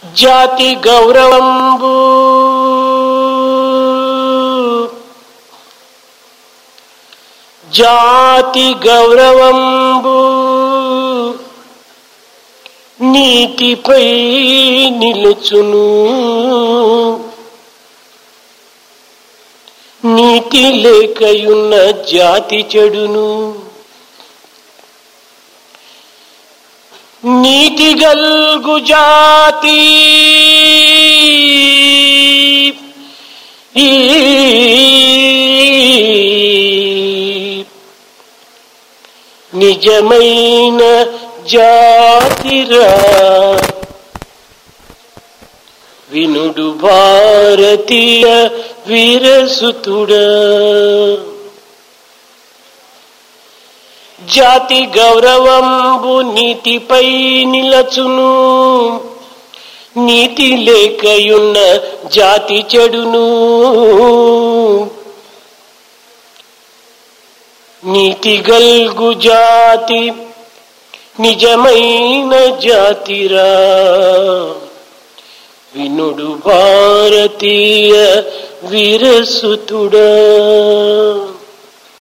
జాతి గౌరవంబు జాతి గౌరవంబు నీతిపై నిలుచును నీతి లేకయున్న జాతి చెడును నీతి గల్గు జాతి ఈ నిజమైన జాతిరా వినుడు భారతీయ వీరసుతుడా జాతి గౌరవంబు నీతిపై నిలచును నీతి లేకయున్న జాతి చెడును నీతి గల్గు జాతి నిజమైన జాతిరా వినుడు భారతీయ వీరసుతుడా